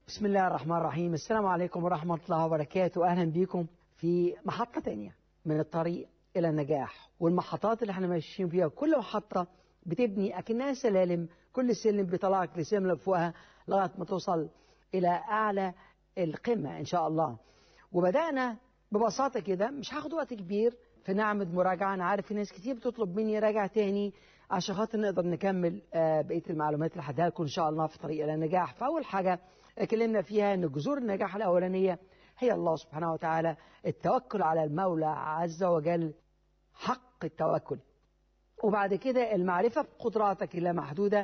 بسم الله الرحمن الرحيم السلام عليكم ورحمة الله وبركاته أهلا بكم في محطة تانية من الطريق إلى النجاح والمحطات اللي احنا ماشيين فيها كل محطة بتبني أكنها سلالم كل سلم بيطلعك لسلم اللي فوقها لغاية ما توصل إلى أعلى القمة إن شاء الله وبدأنا ببساطة كده مش هاخد وقت كبير في نعمة مراجعة أنا عارف في ناس كتير بتطلب مني راجع تاني عشان خاطر نقدر نكمل آه، بقية المعلومات اللي هديها لكم إن شاء الله في طريق إلى النجاح فأول حاجة اتكلمنا فيها إن جذور النجاح الأولانية هي الله سبحانه وتعالى التوكل على المولى عز وجل حق التوكل وبعد كده المعرفة بقدراتك اللامحدودة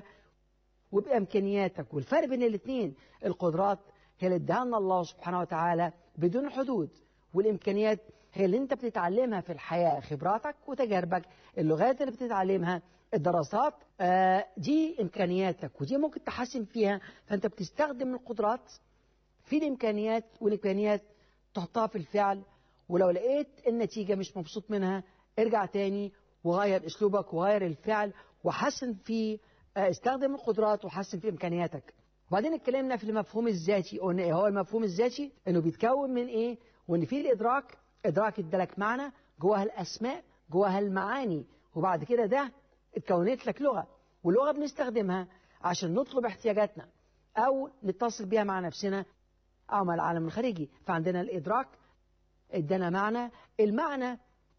وبإمكانياتك والفرق بين الاثنين القدرات هي اللي اداها لنا الله سبحانه وتعالى بدون حدود والإمكانيات هي اللي أنت بتتعلمها في الحياة خبراتك وتجاربك اللغات اللي بتتعلمها الدراسات آه دي إمكانياتك ودي ممكن تحسن فيها فأنت بتستخدم القدرات في الإمكانيات والإمكانيات تحطها في الفعل ولو لقيت النتيجة مش مبسوط منها ارجع تاني وغير أسلوبك وغير الفعل وحسن في آه، استخدم القدرات وحسن في إمكانياتك وبعدين اتكلمنا في المفهوم الذاتي قلنا ايه هو المفهوم الذاتي انه بيتكون من ايه وان في الادراك ادراك ادالك معنى جواها الاسماء جواها المعاني وبعد كده ده اتكونت لك لغه واللغه بنستخدمها عشان نطلب احتياجاتنا او نتصل بيها مع نفسنا او مع العالم الخارجي فعندنا الادراك ادانا معنى المعنى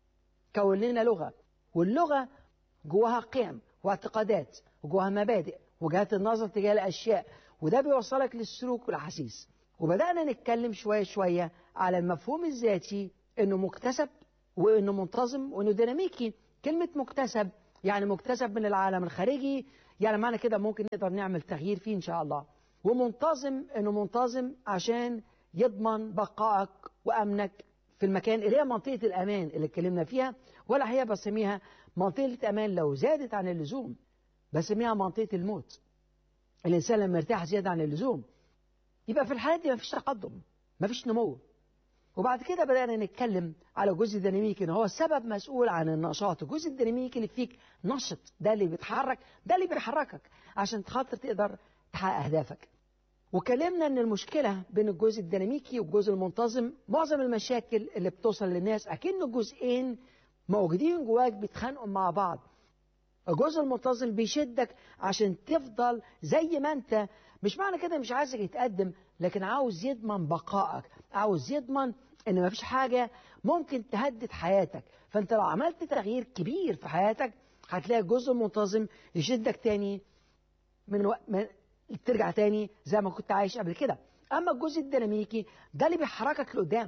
كون لنا لغه واللغه جواها قيم واعتقادات وجواها مبادئ وجهات النظر تجاه الاشياء وده بيوصلك للسلوك والاحاسيس وبدانا نتكلم شويه شويه على المفهوم الذاتي انه مكتسب وانه منتظم وانه ديناميكي كلمه مكتسب يعني مكتسب من العالم الخارجي يعني معنى كده ممكن نقدر نعمل تغيير فيه ان شاء الله ومنتظم انه منتظم عشان يضمن بقائك وامنك في المكان اللي هي منطقه الامان اللي اتكلمنا فيها ولا هي بسميها منطقه امان لو زادت عن اللزوم بسميها منطقه الموت الانسان لما يرتاح زياده عن اللزوم يبقى في الحالات دي مفيش تقدم مفيش نمو وبعد كده بدأنا نتكلم على الجزء الديناميكي ان هو السبب مسؤول عن النشاط الجزء الديناميكي اللي فيك نشط ده اللي بيتحرك ده اللي بيحركك عشان خاطر تقدر تحقق اهدافك وكلمنا ان المشكله بين الجزء الديناميكي والجزء المنتظم معظم المشاكل اللي بتوصل للناس اكن الجزئين موجودين جواك بيتخانقوا مع بعض الجزء المنتظم بيشدك عشان تفضل زي ما انت مش معنى كده مش عايزك يتقدم لكن عاوز يضمن بقائك عاوز يضمن ان مفيش حاجة ممكن تهدد حياتك فانت لو عملت تغيير كبير في حياتك هتلاقي الجزء المنتظم يشدك تاني من, و... من ترجع تاني زي ما كنت عايش قبل كده اما الجزء الديناميكي ده اللي بيحركك لقدام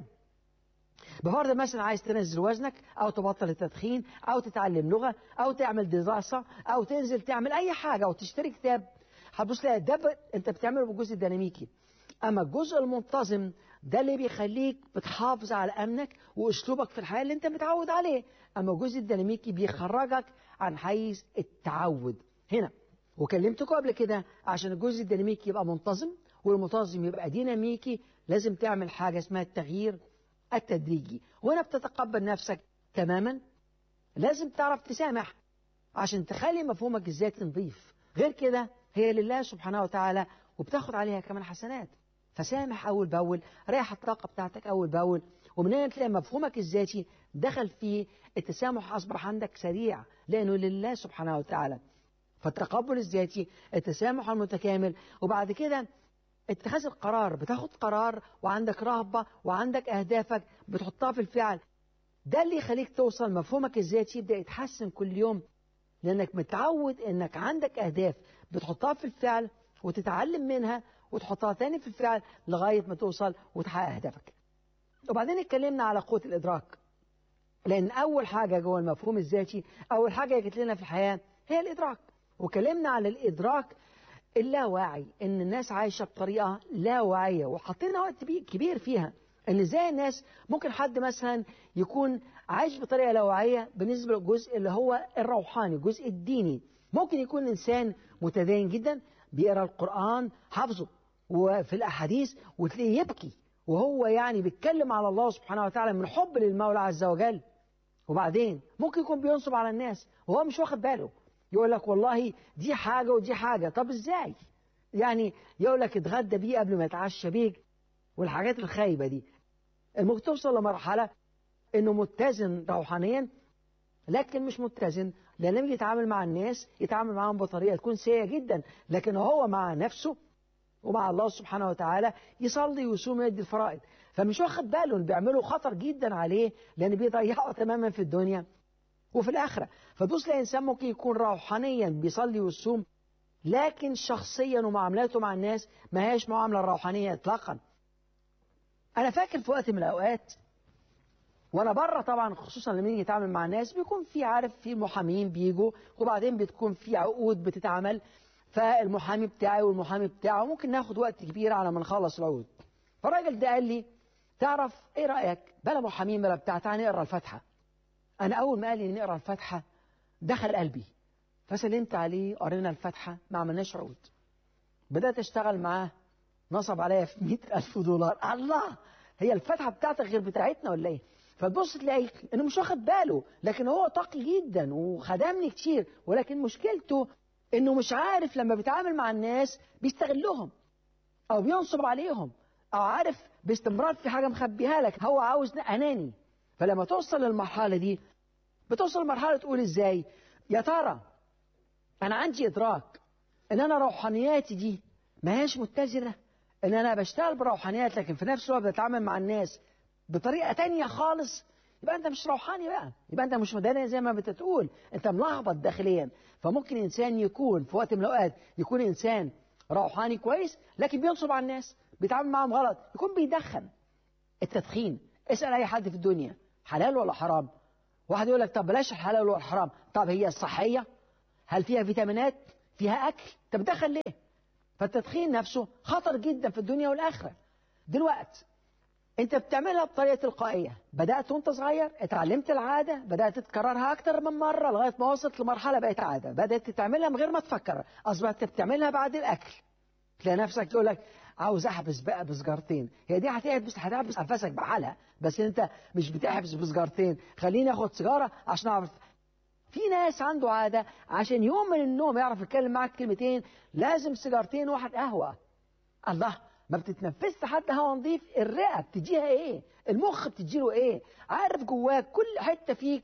بفرض مثلا عايز تنزل وزنك او تبطل التدخين او تتعلم لغه او تعمل دراسه او تنزل تعمل اي حاجه او تشتري كتاب هتبص تلاقي ده ب- انت بتعمله بالجزء الديناميكي اما الجزء المنتظم ده اللي بيخليك بتحافظ على امنك واسلوبك في الحياه اللي انت متعود عليه اما الجزء الديناميكي بيخرجك عن حيز التعود هنا وكلمتكم قبل كده عشان الجزء الديناميكي يبقى منتظم والمنتظم يبقى ديناميكي لازم تعمل حاجه اسمها التغيير التدريجي وهنا بتتقبل نفسك تماما لازم تعرف تسامح عشان تخلي مفهومك الذاتي نظيف غير كده هي لله سبحانه وتعالى وبتاخد عليها كمان حسنات فسامح أول بأول ريح الطاقة بتاعتك أول بأول ومن هنا تلاقي مفهومك الذاتي دخل فيه التسامح أصبح عندك سريع لأنه لله سبحانه وتعالى فالتقبل الذاتي التسامح المتكامل وبعد كده اتخاذ القرار بتاخد قرار وعندك رهبة وعندك أهدافك بتحطها في الفعل ده اللي يخليك توصل مفهومك الذاتي يبدأ يتحسن كل يوم لأنك متعود إنك عندك أهداف بتحطها في الفعل وتتعلم منها وتحطها تاني في الفعل لغاية ما توصل وتحقق أهدافك وبعدين اتكلمنا على قوة الإدراك لأن أول حاجة جوه المفهوم الذاتي أول حاجة جت لنا في الحياة هي الإدراك وكلمنا على الإدراك اللاواعي إن الناس عايشة بطريقة لا واعية وحطينا وقت بي- كبير فيها إن إزاي الناس ممكن حد مثلا يكون عايش بطريقة لا واعية بالنسبة للجزء اللي هو الروحاني الجزء الديني ممكن يكون إنسان متدين جدا بيقرأ القرآن حافظه وفي الأحاديث وتلاقيه يبكي وهو يعني بيتكلم على الله سبحانه وتعالى من حب للمولى عز وجل وبعدين ممكن يكون بينصب على الناس وهو مش واخد باله يقول لك والله دي حاجة ودي حاجة طب ازاي يعني يقول لك اتغدى بيه قبل ما يتعشى بيك والحاجات الخايبة دي الممكن توصل لمرحلة انه متزن روحانيا لكن مش متزن لان لما يتعامل مع الناس يتعامل معاهم بطريقة تكون سيئة جدا لكن هو مع نفسه ومع الله سبحانه وتعالى يصلي ويصوم ويدي الفرائض فمش واخد باله اللي بيعمله خطر جدا عليه لان بيضيعه تماما في الدنيا وفي الآخرة فتبص لإنسان ممكن يكون روحانيا بيصلي ويصوم لكن شخصيا ومعاملاته مع الناس ما هيش معاملة روحانية إطلاقا أنا فاكر في وقت من الأوقات وأنا بره طبعا خصوصا لما يجي يتعامل مع الناس بيكون في عارف في محامين بيجوا وبعدين بتكون في عقود بتتعمل فالمحامي بتاعي والمحامي بتاعه ممكن ناخد وقت كبير على ما نخلص العقود فالراجل ده قال لي تعرف ايه رأيك بلا محامين بلا بتاع تعالى نقرا الفاتحة أنا أول ما قال لي نقرا الفاتحة دخل قلبي فسلمت عليه قرينا الفاتحة ما عملناش عقود بدأت أشتغل معاه نصب عليا في مئة ألف دولار الله هي الفاتحة بتاعتك غير بتاعتنا ولا إيه فتبص تلاقي إنه مش واخد باله لكن هو تقي جدا وخدمني كتير ولكن مشكلته إنه مش عارف لما بيتعامل مع الناس بيستغلهم أو بينصب عليهم أو عارف باستمرار في حاجة مخبيها لك هو عاوز أناني فلما توصل للمرحلة دي بتوصل لمرحلة تقول ازاي يا ترى انا عندي ادراك ان انا روحانياتي دي ما هيش متزنة ان انا بشتغل بروحانيات لكن في نفس الوقت بتعامل مع الناس بطريقة تانية خالص يبقى انت مش روحاني بقى يبقى انت مش مدني زي ما بتقول انت ملخبط داخليا فممكن انسان يكون في وقت من الاوقات يكون انسان روحاني كويس لكن بينصب على الناس بيتعامل معاهم غلط يكون بيدخن التدخين اسال اي حد في الدنيا حلال ولا حرام واحد يقول لك طب بلاش الحلال والحرام طب هي الصحية هل فيها فيتامينات فيها أكل طب دخل ليه فالتدخين نفسه خطر جدا في الدنيا والآخرة دلوقتي انت بتعملها بطريقة تلقائية بدأت وانت صغير اتعلمت العادة بدأت تكررها أكتر من مرة لغاية ما وصلت لمرحلة بقت عادة بدأت تعملها من غير ما تفكر أصبحت بتعملها بعد الأكل تلاقي نفسك تقول لك عاوز احبس بقى بسجارتين هي دي هتحبس هتحبس انفاسك بحالها بس انت مش بتحبس بسجارتين خليني اخد سيجاره عشان اعرف في ناس عنده عاده عشان يوم من النوم يعرف يتكلم معاك كلمتين لازم سيجارتين واحد قهوه الله ما بتتنفسش حتى هوا نظيف الرئه بتديها ايه المخ بتديله ايه عارف جواك كل حته فيك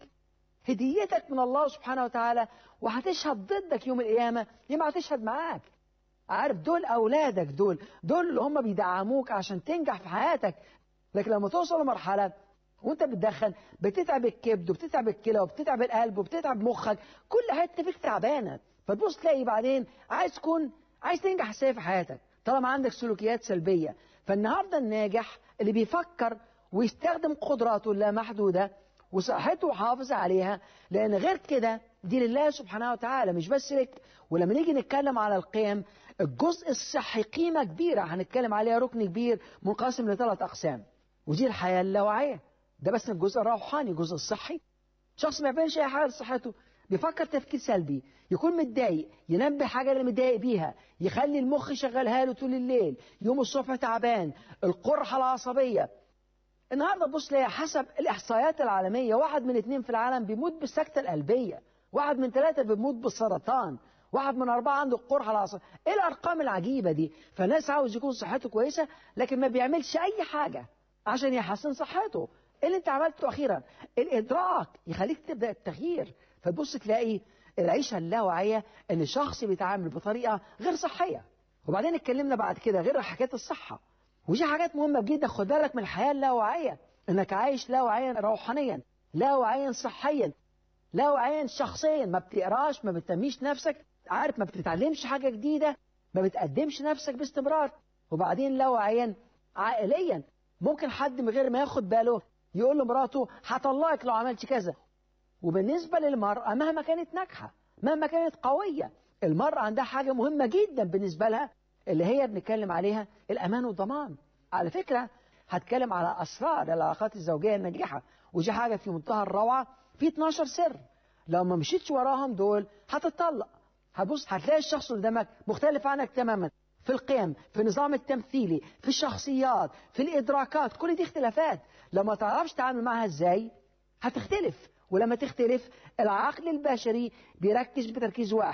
هديتك من الله سبحانه وتعالى وهتشهد ضدك يوم القيامه يا هتشهد معاك عارف دول أولادك دول دول اللي هم بيدعموك عشان تنجح في حياتك لكن لما توصل لمرحلة وانت بتدخن بتتعب الكبد وبتتعب الكلى وبتتعب القلب وبتتعب مخك كل حته فيك تعبانه فتبص تلاقي بعدين عايز تكون عايز تنجح ازاي في حياتك طالما عندك سلوكيات سلبيه فالنهارده الناجح اللي بيفكر ويستخدم قدراته اللامحدوده وصحته وحافظ عليها لان غير كده دي لله سبحانه وتعالى مش بس لك ولما نيجي نتكلم على القيم الجزء الصحي قيمة كبيرة هنتكلم عليها ركن كبير منقسم لثلاث أقسام ودي الحياة اللاواعية ده بس الجزء الروحاني الجزء الصحي شخص ما يعملش أي حاجة لصحته بيفكر تفكير سلبي يكون متضايق ينبه حاجة اللي متضايق بيها يخلي المخ يشغلها له طول الليل يوم الصبح تعبان القرحة العصبية النهارده بص ليا حسب الإحصائيات العالمية واحد من اثنين في العالم بيموت بالسكتة القلبية واحد من ثلاثة بيموت بالسرطان واحد من أربعة عنده القرحة العصبية إيه الأرقام العجيبة دي فناس عاوز يكون صحته كويسة لكن ما بيعملش أي حاجة عشان يحسن صحته إيه اللي أنت عملته أخيرا الإدراك يخليك تبدأ التغيير فتبص تلاقي العيشة اللاواعية إن شخص بيتعامل بطريقة غير صحية وبعدين اتكلمنا بعد كده غير حكاية الصحة ودي حاجات مهمة جدا خد بالك من الحياة اللاواعية إنك عايش لاواعيا روحانيا لاواعيا صحيا لاواعيا شخصيا ما بتقراش ما بتنميش نفسك عارف ما بتتعلمش حاجة جديدة ما بتقدمش نفسك باستمرار وبعدين لو عين عائليا ممكن حد من غير ما ياخد باله يقول لمراته هطلقك لو عملت كذا وبالنسبة للمرأة مهما كانت ناجحة مهما كانت قوية المرأة عندها حاجة مهمة جدا بالنسبة لها اللي هي بنتكلم عليها الأمان والضمان على فكرة هتكلم على أسرار العلاقات الزوجية الناجحة ودي حاجة في منتهى الروعة في 12 سر لو ما مشيتش وراهم دول هتطلق هتبص هتلاقي الشخص اللي قدامك مختلف عنك تماما في القيم في النظام التمثيلي في الشخصيات في الإدراكات كل دي اختلافات لما تعرفش تتعامل معها ازاي هتختلف ولما تختلف العقل البشري بيركز بتركيز واحد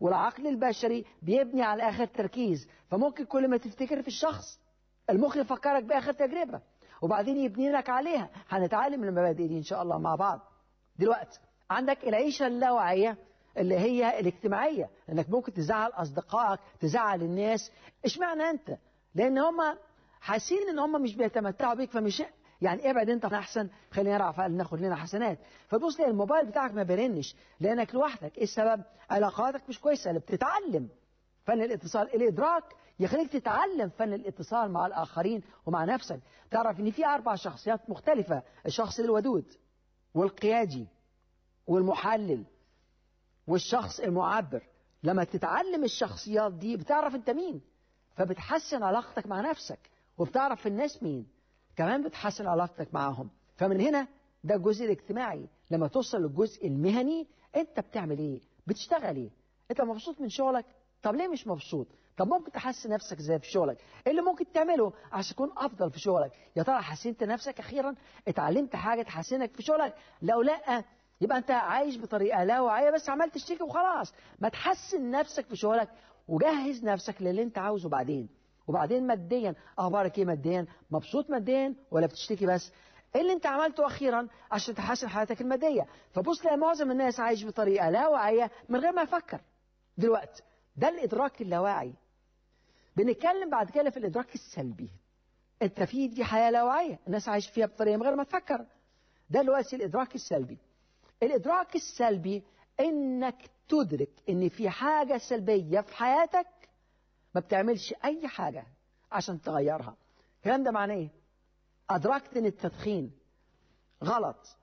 والعقل البشري بيبني على آخر تركيز فممكن كل ما تفتكر في الشخص المخ يفكرك بآخر تجربة وبعدين يبني لك عليها هنتعلم المبادئ دي إن شاء الله مع بعض دلوقتي عندك العيشة اللاواعية اللي هي الاجتماعية انك ممكن تزعل اصدقائك تزعل الناس اشمعنى انت لان هم حاسين ان هم مش بيتمتعوا بيك فمش يعني ابعد انت احسن خلينا نرفع فعل ناخد لنا حسنات فتبص لي الموبايل بتاعك ما بيرنش لانك لوحدك ايه السبب علاقاتك مش كويسه اللي بتتعلم فن الاتصال الادراك يخليك تتعلم فن الاتصال مع الاخرين ومع نفسك تعرف ان في اربع شخصيات مختلفه الشخص الودود والقيادي والمحلل والشخص المعبر لما تتعلم الشخصيات دي بتعرف انت مين فبتحسن علاقتك مع نفسك وبتعرف الناس مين كمان بتحسن علاقتك معاهم فمن هنا ده الجزء الاجتماعي لما توصل للجزء المهني انت بتعمل ايه بتشتغل ايه انت مبسوط من شغلك طب ليه مش مبسوط طب ممكن تحسن نفسك ازاي في شغلك ايه اللي ممكن تعمله عشان تكون افضل في شغلك يا ترى حسنت نفسك اخيرا اتعلمت حاجه تحسنك في شغلك لو لا يبقى انت عايش بطريقه لا واعيه بس عمال تشتكي وخلاص ما تحسن نفسك في شغلك وجهز نفسك للي انت عاوزه بعدين وبعدين ماديا اخبارك ايه ماديا مبسوط ماديا ولا بتشتكي بس ايه اللي انت عملته اخيرا عشان تحسن حياتك الماديه فبص لها معظم الناس عايش بطريقه لا واعيه من غير ما يفكر دلوقتي ده الادراك اللاواعي بنتكلم بعد كده في الادراك السلبي انت في دي حياه لا واعيه الناس عايش فيها بطريقه من غير ما تفكر ده دلوقتي الادراك السلبي الادراك السلبي انك تدرك ان في حاجه سلبيه في حياتك ما بتعملش اي حاجه عشان تغيرها الكلام ده معناه ايه ادركت ان التدخين غلط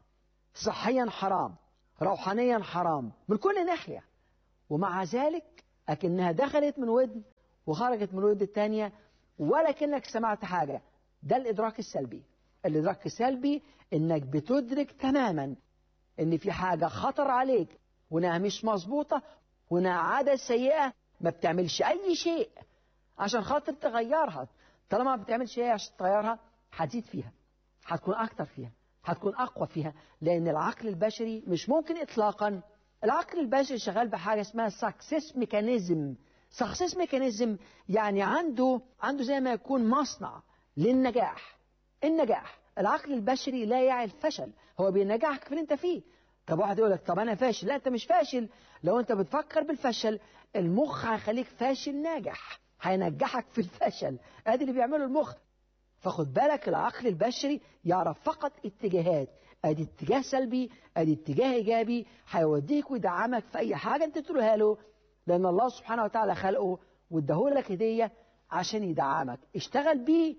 صحيا حرام روحانيا حرام من كل ناحيه ومع ذلك اكنها دخلت من ودن وخرجت من الودن الثانيه ولا كانك سمعت حاجه ده الادراك السلبي الادراك السلبي انك بتدرك تماما ان في حاجه خطر عليك وانها مش مظبوطه وانها عاده سيئه ما بتعملش اي شيء عشان خاطر تغيرها طالما ما بتعملش شيء عشان تغيرها هتزيد فيها هتكون اكتر فيها هتكون اقوى فيها لان العقل البشري مش ممكن اطلاقا العقل البشري شغال بحاجه اسمها سكسس ميكانيزم سكسس ميكانيزم يعني عنده عنده زي ما يكون مصنع للنجاح النجاح العقل البشري لا يعي الفشل هو بينجحك في اللي انت فيه طب واحد يقول لك طب انا فاشل لا انت مش فاشل لو انت بتفكر بالفشل المخ هيخليك فاشل ناجح هينجحك في الفشل ادي اللي بيعمله المخ فخد بالك العقل البشري يعرف فقط اتجاهات ادي اتجاه سلبي ادي اتجاه ايجابي هيوديك ويدعمك في اي حاجه انت تقولها له لان الله سبحانه وتعالى خلقه واداهولك هديه عشان يدعمك اشتغل بيه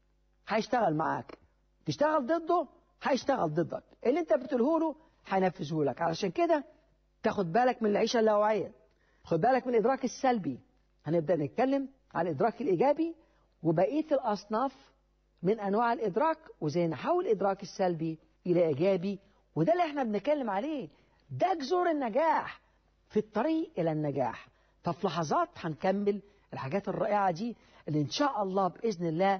هيشتغل معاك تشتغل ضده هيشتغل ضدك اللي انت بتقوله له هينفذه لك علشان كده تاخد بالك من العيشه اللاواعيه خد بالك من الادراك السلبي هنبدا نتكلم عن الادراك الايجابي وبقيه الاصناف من انواع الادراك وزي نحول الادراك السلبي الى ايجابي وده اللي احنا بنتكلم عليه ده جذور النجاح في الطريق الى النجاح ففي لحظات هنكمل الحاجات الرائعه دي اللي ان شاء الله باذن الله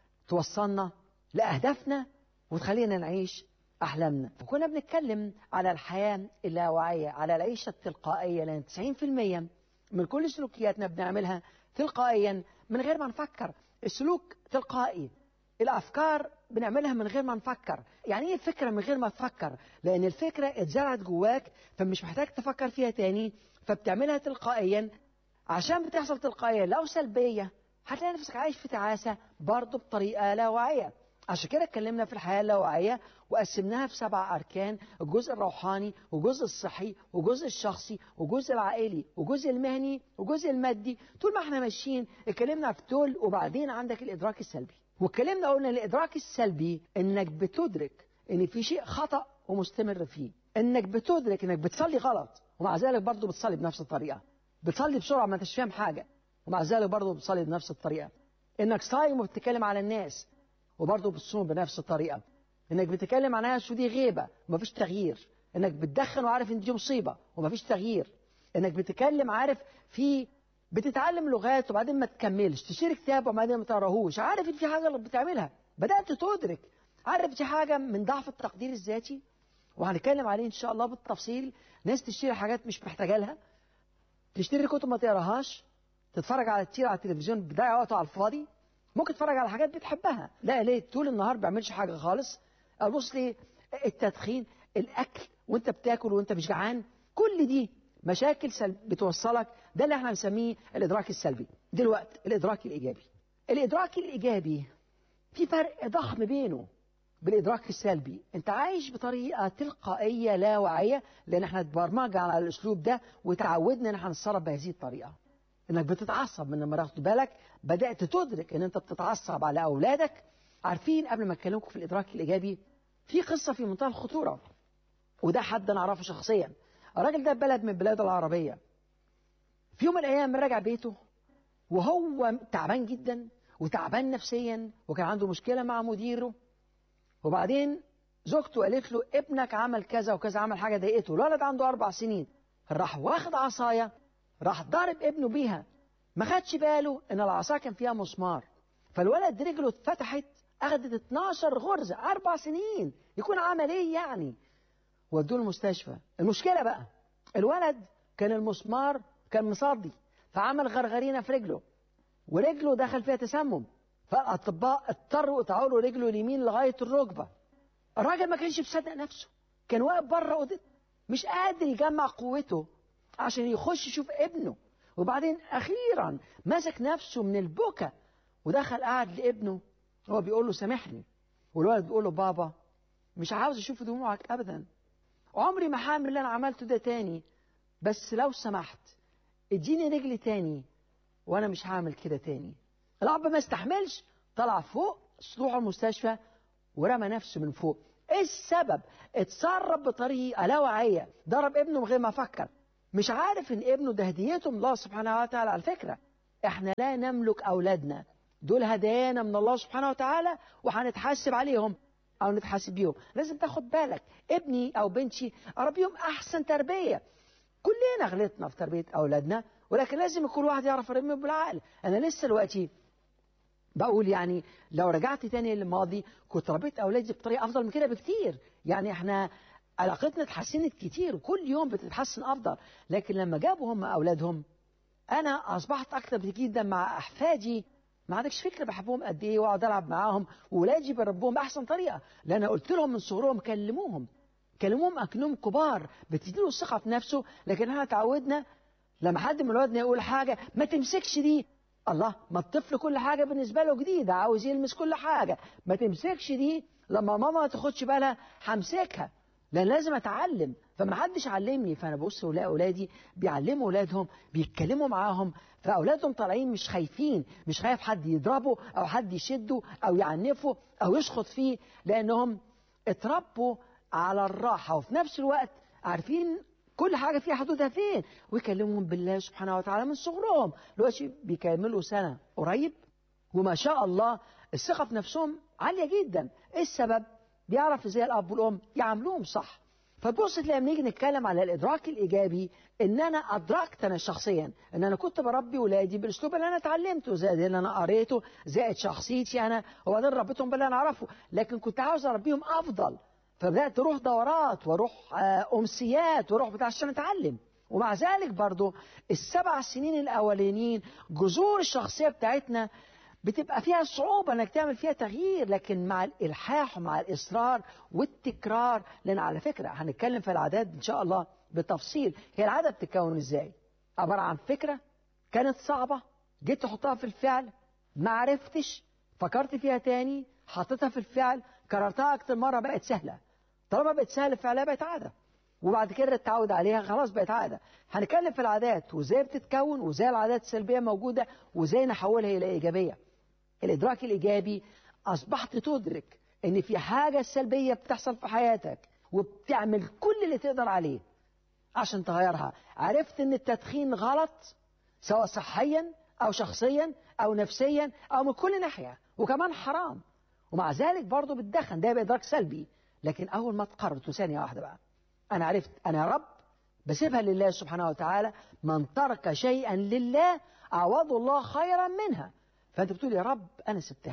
توصلنا لاهدافنا وتخلينا نعيش أحلامنا وكنا بنتكلم على الحياة اللاواعية على العيشة التلقائية لأن 90% من كل سلوكياتنا بنعملها تلقائيا من غير ما نفكر السلوك تلقائي الأفكار بنعملها من غير ما نفكر يعني ايه الفكرة من غير ما تفكر لأن الفكرة اتزرعت جواك فمش محتاج تفكر فيها تاني فبتعملها تلقائيا عشان بتحصل تلقائيا لو سلبية هتلاقي نفسك عايش في تعاسة برضه بطريقة لا واعية عشان كده اتكلمنا في الحياة اللاواعية وقسمناها في سبع أركان الجزء الروحاني والجزء الصحي والجزء الشخصي والجزء العائلي والجزء المهني والجزء المادي طول ما احنا ماشيين اتكلمنا في دول وبعدين عندك الإدراك السلبي واتكلمنا قلنا الإدراك السلبي إنك بتدرك إن في شيء خطأ ومستمر فيه إنك بتدرك إنك بتصلي غلط ومع ذلك برضه بتصلي بنفس الطريقة بتصلي بسرعة ما انتش فاهم حاجة ومع ذلك برضه بتصلي بنفس الطريقة إنك صايم وبتتكلم على الناس وبرضه بتصوم بنفس الطريقة انك بتتكلم عن ناس ودي غيبة ومفيش تغيير انك بتدخن وعارف ان دي مصيبة ومفيش تغيير انك بتتكلم عارف في بتتعلم لغات وبعدين ما تكملش تشتري كتاب وبعدين ما تقراهوش عارف ان في حاجة اللي بتعملها بدأت تدرك عارف دي حاجة من ضعف التقدير الذاتي وهنتكلم عليه ان شاء الله بالتفصيل ناس تشتري حاجات مش محتاجة لها تشتري كتب ما تقراهاش تتفرج على كتير على التلفزيون بتضيع وقته على الفاضي ممكن تتفرج على حاجات بتحبها لا ليه طول النهار ما بيعملش حاجه خالص ابص ليه التدخين الاكل وانت بتاكل وانت مش جعان كل دي مشاكل سلب بتوصلك ده اللي احنا بنسميه الادراك السلبي دلوقتي الادراك الايجابي الادراك الايجابي في فرق ضخم بينه بالادراك السلبي انت عايش بطريقه تلقائيه لا واعيه لان احنا اتبرمجنا على الاسلوب ده وتعودنا ان احنا نتصرف بهذه الطريقه انك بتتعصب من لما تاخد بالك بدات تدرك ان انت بتتعصب على اولادك عارفين قبل ما اكلمكم في الادراك الايجابي في قصه في منتهى الخطوره وده حد انا اعرفه شخصيا الراجل ده بلد من البلاد العربيه في يوم من الايام رجع بيته وهو تعبان جدا وتعبان نفسيا وكان عنده مشكله مع مديره وبعدين زوجته قالت له ابنك عمل كذا وكذا عمل حاجه ضايقته الولد عنده اربع سنين راح واخد عصايه راح ضارب ابنه بيها ما خدش باله ان العصا كان فيها مسمار فالولد رجله اتفتحت اخدت 12 غرزه اربع سنين يكون عمل ايه يعني ودوه المستشفى المشكله بقى الولد كان المسمار كان مصدي فعمل غرغرينه في رجله ورجله دخل فيها تسمم فالاطباء اضطروا يقطعوا له رجله اليمين لغايه الركبه الراجل ما كانش مصدق نفسه كان واقف بره أوضة مش قادر يجمع قوته عشان يخش يشوف ابنه وبعدين اخيرا مسك نفسه من البكا ودخل قعد لابنه هو بيقول له سامحني والولد بيقول له بابا مش عاوز اشوف دموعك ابدا عمري ما هعمل اللي انا عملته ده تاني بس لو سمحت اديني رجلي تاني وانا مش هعمل كده تاني الاب ما استحملش طلع فوق سطوح المستشفى ورمى نفسه من فوق ايه السبب اتصرف بطريقه لا واعيه ضرب ابنه من غير ما افكر مش عارف ان ابنه ده هديته من الله سبحانه وتعالى على فكره احنا لا نملك اولادنا دول هدايانا من الله سبحانه وتعالى وهنتحاسب عليهم او نتحاسب بيهم لازم تاخد بالك ابني او بنتي اربيهم احسن تربيه كلنا غلطنا في تربيه اولادنا ولكن لازم كل واحد يعرف يربيهم بالعقل انا لسه دلوقتي بقول يعني لو رجعت تاني للماضي كنت ربيت اولادي بطريقه افضل من كده بكتير يعني احنا علاقتنا اتحسنت كتير وكل يوم بتتحسن افضل لكن لما جابوا هم اولادهم انا اصبحت اكتر جدا مع احفادي ما عندكش فكره بحبهم قد ايه واقعد العب معاهم وولادي بربهم باحسن طريقه لان قلت لهم من صغرهم كلموهم كلموهم اكنهم كبار بتديله الثقه في نفسه لكن احنا اتعودنا لما حد من ولادنا يقول حاجه ما تمسكش دي الله ما الطفل كل حاجه بالنسبه له جديده عاوز يلمس كل حاجه ما تمسكش دي لما ماما ما تاخدش بالها همسكها لان لازم اتعلم فما حدش علمني فانا ببص ولاقي اولادي بيعلموا اولادهم بيتكلموا معاهم فاولادهم طالعين مش خايفين مش خايف حد يضربه او حد يشده او يعنفه او يشخط فيه لانهم اتربوا على الراحه وفي نفس الوقت عارفين كل حاجه فيها حدودها فين ويكلمهم بالله سبحانه وتعالى من صغرهم دلوقتي بيكملوا سنه قريب وما شاء الله الثقه في نفسهم عاليه جدا ايه السبب بيعرف ازاي الاب والام يعاملوهم صح فتبص تلاقي لما نيجي نتكلم على الادراك الايجابي ان انا ادركت انا شخصيا ان انا كنت بربي ولادي بالاسلوب اللي انا اتعلمته زائد اللي انا قريته زائد شخصيتي انا وبعدين ربيتهم باللي انا اعرفه لكن كنت عاوز اربيهم افضل فبدات اروح دورات واروح امسيات واروح بتاع عشان اتعلم ومع ذلك برضو السبع سنين الاولانيين جذور الشخصيه بتاعتنا بتبقى فيها صعوبة انك تعمل فيها تغيير لكن مع الالحاح ومع الاصرار والتكرار لان على فكرة هنتكلم في العادات ان شاء الله بالتفصيل هي العادة بتتكون ازاي عبارة عن فكرة كانت صعبة جيت تحطها في الفعل ما عرفتش فكرت فيها تاني حطيتها في الفعل كررتها اكتر مرة بقت سهلة طالما بقت سهلة فعلها بقت عادة وبعد كده تتعود عليها خلاص بقت عادة هنتكلم في العادات وازاي بتتكون وازاي العادات السلبية موجودة وازاي نحولها الى ايجابية الإدراك الإيجابي أصبحت تدرك إن في حاجة سلبية بتحصل في حياتك وبتعمل كل اللي تقدر عليه عشان تغيرها عرفت إن التدخين غلط سواء صحيا أو شخصيا أو نفسيا أو من كل ناحية وكمان حرام ومع ذلك برضه بتدخن ده بإدراك سلبي لكن أول ما تقررت ثانية واحدة بقى أنا عرفت أنا يا رب بسيبها لله سبحانه وتعالى من ترك شيئا لله أعوض الله خيرا منها فانت بتقول يا رب انا سبتها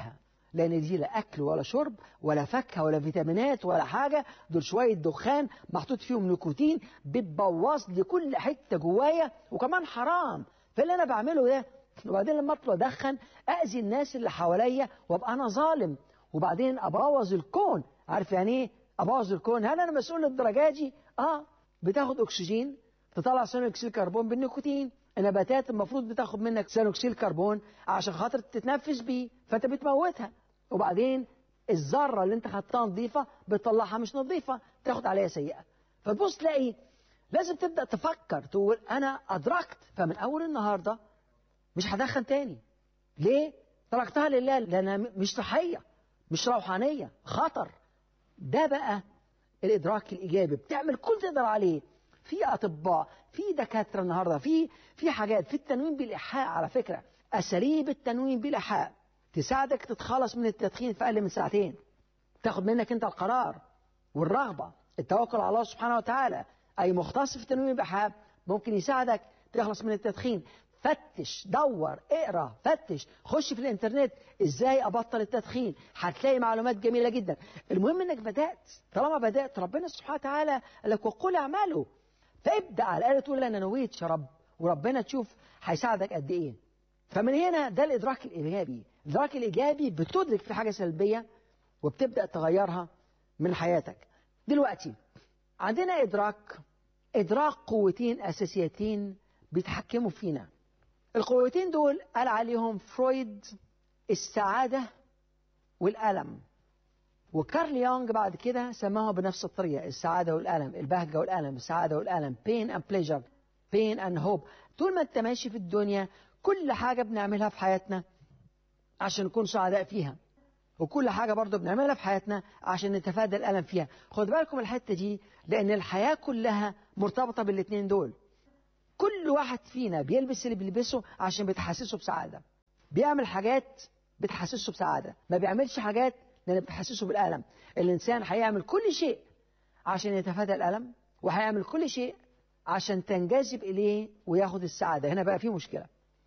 لأن دي لا أكل ولا شرب ولا فاكهة ولا فيتامينات ولا حاجة دول شوية دخان محطوط فيهم نيكوتين بتبوظ لي كل حتة جوايا وكمان حرام فاللي أنا بعمله ده وبعدين لما أطلع أدخن أذي الناس اللي حواليا وأبقى أنا ظالم وبعدين أبوظ الكون عارف يعني إيه أبوظ الكون هل أنا مسؤول للدرجة دي؟ آه بتاخد أكسجين تطلع ثاني أكسيد الكربون بالنيكوتين النباتات المفروض بتاخد منك ثاني أكسيد الكربون عشان خاطر تتنفس بيه فأنت بتموتها وبعدين الذرة اللي أنت خدتها نظيفة بتطلعها مش نظيفة تاخد عليها سيئة فتبص تلاقي لازم تبدأ تفكر تقول أنا أدركت فمن أول النهاردة مش هدخن تاني ليه؟ تركتها لله لأنها مش صحية مش روحانية خطر ده بقى الإدراك الإيجابي بتعمل كل تقدر عليه في أطباء في دكاترة النهاردة في في حاجات في التنويم بالإيحاء على فكرة أساليب التنويم بالإيحاء تساعدك تتخلص من التدخين في أقل من ساعتين تاخد منك أنت القرار والرغبة التوكل على الله سبحانه وتعالى أي مختص في التنويم بالإيحاء ممكن يساعدك تخلص من التدخين فتش دور اقرا فتش خش في الانترنت ازاي ابطل التدخين هتلاقي معلومات جميله جدا المهم انك بدات طالما بدات ربنا سبحانه وتعالى قال لك وقل اعملوا فابدا على الاقل تقول انا نويت يا رب وربنا تشوف هيساعدك قد ايه فمن هنا ده الادراك الايجابي الادراك الايجابي بتدرك في حاجه سلبيه وبتبدا تغيرها من حياتك دلوقتي عندنا ادراك ادراك قوتين اساسيتين بيتحكموا فينا القوتين دول قال عليهم فرويد السعادة والألم وكارل يونغ بعد كده سماها بنفس الطريقة السعادة والألم البهجة والألم السعادة والألم pain and pleasure pain and hope طول ما انت ماشي في الدنيا كل حاجة بنعملها في حياتنا عشان نكون سعداء فيها وكل حاجة برضه بنعملها في حياتنا عشان نتفادى الألم فيها خد بالكم الحتة دي لأن الحياة كلها مرتبطة بالاتنين دول كل واحد فينا بيلبس اللي بيلبسه عشان بتحسسه بسعادة بيعمل حاجات بتحسسه بسعادة ما بيعملش حاجات لأن بتحسسه بالألم الإنسان هيعمل كل شيء عشان يتفادى الألم وهيعمل كل شيء عشان تنجذب إليه وياخد السعادة هنا بقى في مشكلة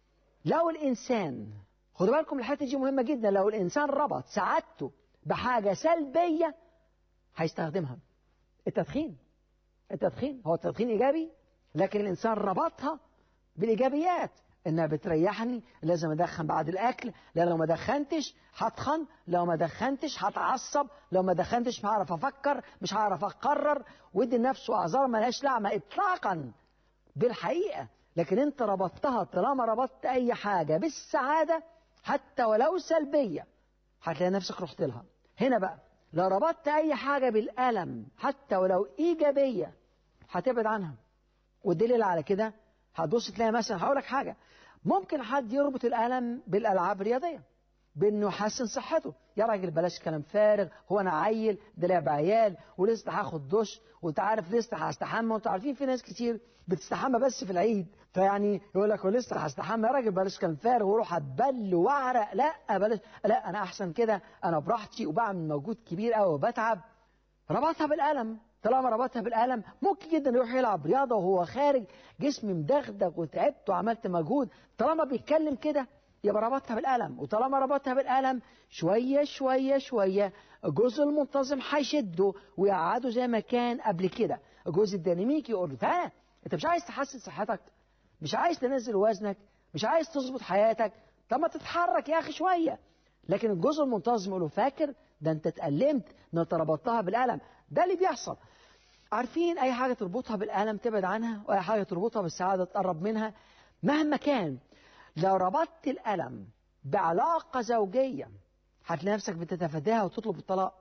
لو الإنسان خدوا بالكم الحتة دي مهمة جدا لو الإنسان ربط سعادته بحاجة سلبية هيستخدمها التدخين التدخين هو التدخين إيجابي لكن الإنسان ربطها بالإيجابيات إنها بتريحني لازم أدخن بعد الأكل لا لو ما دخنتش هتخن لو ما دخنتش هتعصب لو ما دخنتش مش هعرف أفكر مش هعرف أقرر ودي لنفسه أعذار ملهاش لعمة إطلاقا بالحقيقة لكن أنت ربطتها طالما ربطت أي حاجة بالسعادة حتى ولو سلبية هتلاقي نفسك رحت لها هنا بقى لو ربطت أي حاجة بالألم حتى ولو إيجابية هتبعد عنها والدليل على كده هتبص تلاقي مثلا هقول لك حاجه ممكن حد يربط الالم بالالعاب الرياضيه بانه يحسن صحته يا راجل بلاش كلام فارغ هو انا عيل ده لعب عيال ولسه هاخد دش وانت عارف لسه هستحمى وانتوا عارفين في ناس كتير بتستحمى بس في العيد فيعني يقول لك لسه هستحمى يا راجل بلاش كلام فارغ واروح اتبل واعرق لا بلاش لا انا احسن كده انا براحتي وبعمل مجهود كبير قوي وبتعب ربطها بالالم طالما ربطها بالألم ممكن جدا يروح يلعب رياضة وهو خارج جسمي مدغدغ وتعبت وعملت مجهود طالما بيتكلم كده يبقى ربطها بالألم وطالما ربطها بالألم شوية شوية شوية الجزء المنتظم هيشده ويقعده زي ما كان قبل كده الجزء الديناميكي يقول له تعالى انت مش عايز تحسن صحتك مش عايز تنزل وزنك مش عايز تظبط حياتك طب ما تتحرك يا اخي شويه لكن الجزء المنتظم يقول له فاكر ده انت اتألمت ده انت ربطتها بالألم ده اللي بيحصل عارفين اي حاجه تربطها بالالم تبعد عنها واي حاجه تربطها بالسعاده تقرب منها مهما كان لو ربطت الالم بعلاقه زوجيه هتلاقي نفسك بتتفاداها وتطلب الطلاق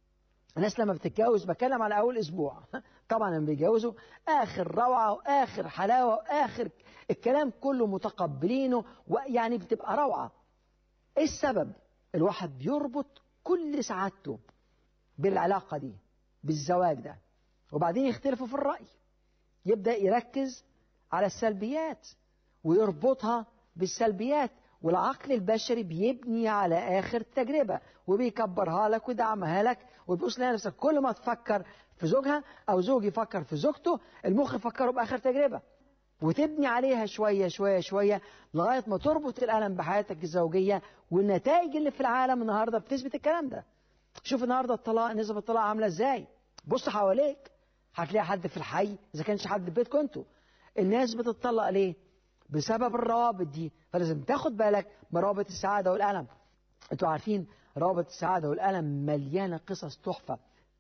الناس لما بتتجوز بتكلم على اول اسبوع طبعا لما بيتجوزوا اخر روعه واخر حلاوه واخر الكلام كله متقبلينه ويعني بتبقى روعه ايه السبب الواحد بيربط كل سعادته بالعلاقه دي بالزواج ده وبعدين يختلفوا في الرأي يبدأ يركز على السلبيات ويربطها بالسلبيات والعقل البشري بيبني على آخر تجربة وبيكبرها لك ويدعمها لك وتبص لها نفسك كل ما تفكر في زوجها أو زوج يفكر في زوجته المخ يفكره بآخر تجربة وتبني عليها شوية شوية شوية لغاية ما تربط الألم بحياتك الزوجية والنتائج اللي في العالم النهاردة بتثبت الكلام ده شوف النهاردة الطلاق نسب الطلاق عاملة ازاي بص حواليك هتلاقي حد في الحي إذا كانش حد في بيتكم انتوا الناس بتطلق ليه بسبب الروابط دي فلازم تاخد بالك من روابط السعادة والألم انتوا عارفين روابط السعادة والألم مليانة قصص تحفة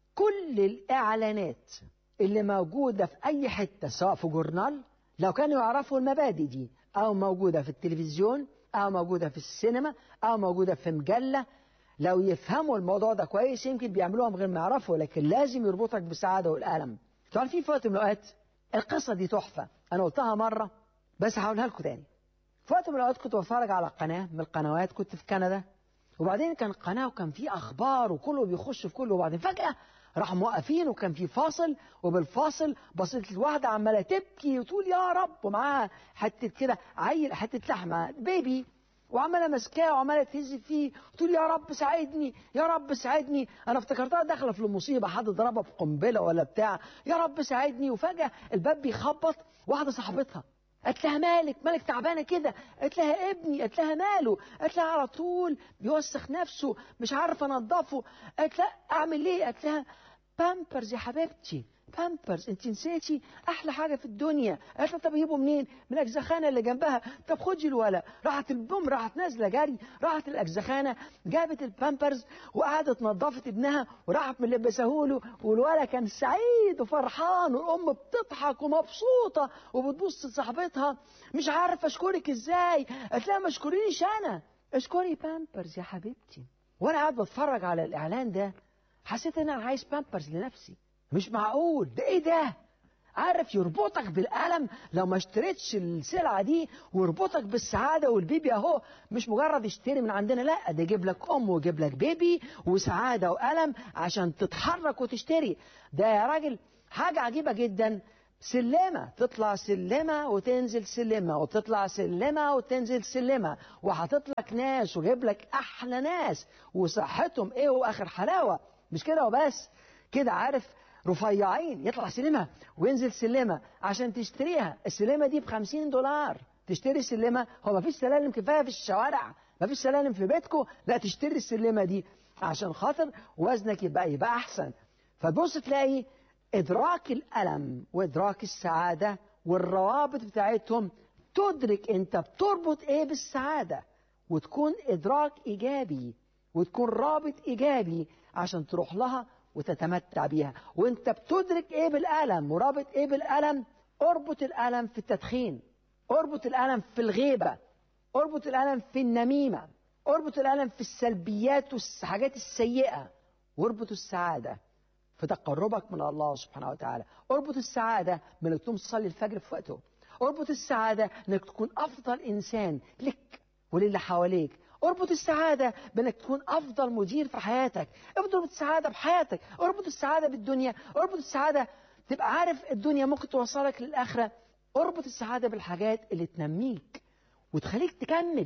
كل الإعلانات اللي موجودة في أي حتة سواء في جورنال لو كانوا يعرفوا المبادئ دي أو موجودة في التلفزيون أو موجودة في السينما أو موجودة في مجلة لو يفهموا الموضوع ده كويس يمكن بيعملوها من غير ما يعرفوا لكن لازم يربطك بالسعادة والألم انتوا عارفين في وقت من الأوقات القصة دي تحفة أنا قلتها مرة بس هقولها لكم تاني في وقت من الأوقات كنت بتفرج على قناة من القنوات كنت في كندا وبعدين كان قناة وكان في أخبار وكله بيخش في كله وبعدين فجأة راحوا موقفين وكان في فاصل وبالفاصل بصيت الواحدة عمالة تبكي وتقول يا رب ومعاها حتة كده عيل حتة لحمة بيبي وعمالة ماسكاه وعمالة تهز فيه وتقول يا رب ساعدني يا رب ساعدني انا افتكرتها داخله في المصيبه حد ضربها بقنبله ولا بتاع يا رب ساعدني وفجاه الباب بيخبط واحده صاحبتها قالت لها مالك مالك تعبانه كده قالت لها ابني قالت لها ماله قالت لها على طول بيوسخ نفسه مش عارفه انضفه قالت لها اعمل ايه قالت لها بامبرز يا حبيبتي بامبرز انت نسيتي احلى حاجه في الدنيا قالت لها طب اجيبه منين من الاجزخانه اللي جنبها طب خدي الولا راحت البوم راحت نازله جري راحت الاجزخانه جابت البامبرز وقعدت نظفت ابنها وراحت ملبسه له والولا كان سعيد وفرحان والام بتضحك ومبسوطه وبتبص لصاحبتها مش عارفه اشكرك ازاي قالت لها ما اشكرينيش انا اشكري بامبرز يا حبيبتي وانا قاعد بتفرج على الاعلان ده حسيت ان انا عايز بامبرز لنفسي مش معقول ده ايه ده عارف يربطك بالألم لو ما اشتريتش السلعة دي ويربطك بالسعادة والبيبي اهو مش مجرد اشتري من عندنا لا ده يجيب لك أم ويجيب لك بيبي وسعادة وألم عشان تتحرك وتشتري ده يا راجل حاجة عجيبة جدا سلمة تطلع سلمة وتنزل سلمة وتطلع سلمة وتنزل سلمة وهتطلق ناس وجيب لك أحلى ناس وصحتهم إيه وآخر حلاوة مش كده وبس كده عارف رفيعين يطلع سلمة وينزل سلمة عشان تشتريها السلمة دي بخمسين دولار تشتري سلمة هو ما فيش سلالم كفاية في الشوارع ما فيش سلالم في بيتكم لا تشتري السلمة دي عشان خاطر وزنك يبقى يبقى أحسن فتبص تلاقي إدراك الألم وإدراك السعادة والروابط بتاعتهم تدرك أنت بتربط إيه بالسعادة وتكون إدراك إيجابي وتكون رابط إيجابي عشان تروح لها وتتمتع بيها وانت بتدرك ايه بالألم ورابط ايه بالألم اربط الألم في التدخين اربط الألم في الغيبة اربط الألم في النميمة اربط الألم في السلبيات والحاجات السيئة واربط السعادة في تقربك من الله سبحانه وتعالى اربط السعادة من انك تقوم تصلي الفجر في وقته اربط السعادة انك تكون أفضل إنسان لك وللي حواليك اربط السعادة بانك تكون افضل مدير في حياتك اربط السعادة بحياتك اربط السعادة بالدنيا اربط السعادة تبقى عارف الدنيا ممكن توصلك للآخرة اربط السعادة بالحاجات اللي تنميك وتخليك تكمل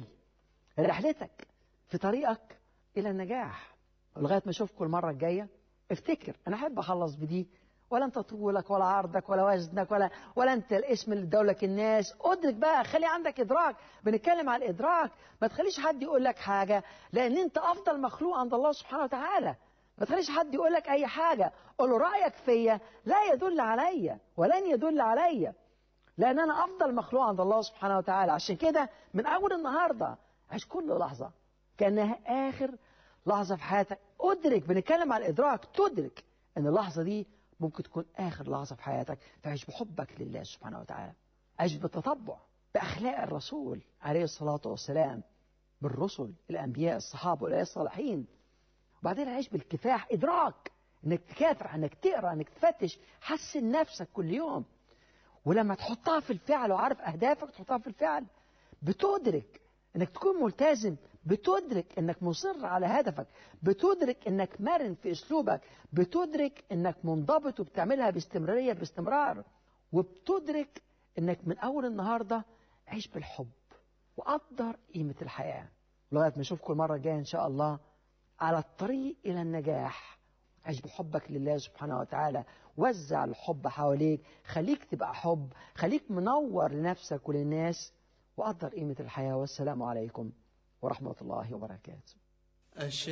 رحلتك في طريقك إلى النجاح لغاية ما أشوفكم المرة الجاية افتكر أنا أحب أخلص بدي ولا انت طولك ولا عرضك ولا وزنك ولا ولا انت الاسم اللي ادولك الناس ادرك بقى خلي عندك ادراك بنتكلم على الادراك ما تخليش حد يقول لك حاجه لان انت افضل مخلوق عند الله سبحانه وتعالى ما تخليش حد يقول لك اي حاجه قول له رايك فيا لا يدل عليا ولن يدل عليا لان انا افضل مخلوق عند الله سبحانه وتعالى عشان كده من اول النهارده عيش كل لحظه كانها اخر لحظه في حياتك ادرك بنتكلم على الادراك تدرك ان اللحظه دي ممكن تكون آخر لحظة في حياتك فعيش بحبك لله سبحانه وتعالى عيش بالتطبع بأخلاق الرسول عليه الصلاة والسلام بالرسل الأنبياء الصحابة والأولياء الصالحين وبعدين عيش بالكفاح إدراك إنك تكافح إنك تقرأ إنك تفتش حسن نفسك كل يوم ولما تحطها في الفعل وعارف أهدافك تحطها في الفعل بتدرك إنك تكون ملتزم بتدرك انك مصر على هدفك بتدرك انك مرن في اسلوبك بتدرك انك منضبط وبتعملها باستمرارية باستمرار وبتدرك انك من اول النهاردة عيش بالحب وقدر قيمة الحياة لغاية ما اشوفكم المرة الجاية ان شاء الله على الطريق الى النجاح عيش بحبك لله سبحانه وتعالى وزع الحب حواليك خليك تبقى حب خليك منور لنفسك وللناس وقدر قيمة الحياة والسلام عليكم ورحمة الله وبركاته